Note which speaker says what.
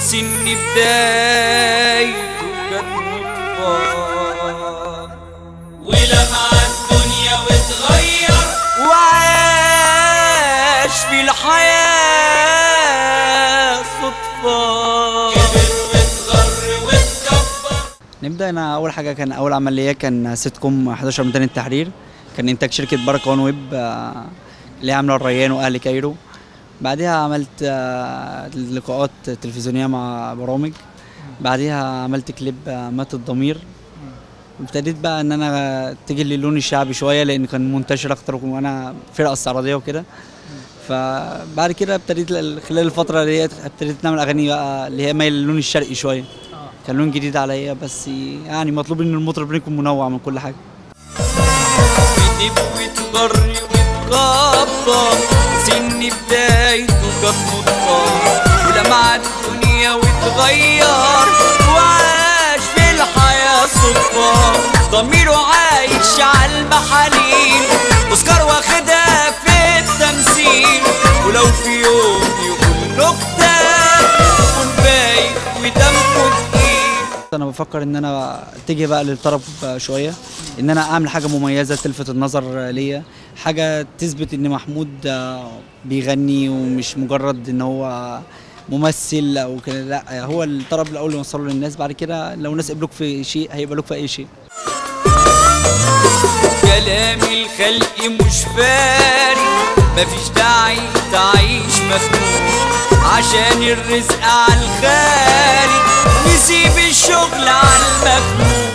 Speaker 1: سن بدايته كانت نطفان
Speaker 2: ولمع الدنيا وتغير
Speaker 1: وعاش في الحياة صدفة
Speaker 2: كبر واتغر واتكبر
Speaker 3: نبدا انا اول حاجه كان اول عمليه كان سيت كوم 11 ميدان التحرير كان انتاج شركه بركه وان ويب آه، اللي هي عامله الريان واهل كايرو بعدها عملت آه، لقاءات تلفزيونيه مع برامج بعدها عملت كليب آه، مات الضمير وابتديت بقى ان انا اتجه للون الشعبي شويه لان كان منتشر اكتر وانا فرقه استعراضيه وكده فبعد كده ابتديت ل- خلال الفتره اللي هي ابتديت نعمل اغاني بقى اللي هي مايل للون الشرقي شويه كان لون جديد عليا بس يعني مطلوب ان المطرب يكون منوع من كل حاجه
Speaker 1: بيدب وتجري وتكبر سن بدايته كانت نطفة ولمع الدنيا وتغير وعاش في الحياة صدفة ضميره عايش على المحاليل اوسكار واخدها في التمثيل ولو في يوم يقول نكتة يكون بايخ ودمه تقيل
Speaker 3: انا بفكر ان انا اتجه بقى للطرب شويه ان انا اعمل حاجه مميزه تلفت النظر ليا حاجه تثبت ان محمود آه، بيغني ومش مجرد ان هو ممثل او كده لا هو الطرب الاول يوصله للناس بعد كده لو الناس قبلوك في شيء هيقبلوك في اي شيء
Speaker 1: كلام الخلق مش فارق مفيش داعي تعيش مخنوق عشان الرزق على الخالق نسيب الشغل على المخلوق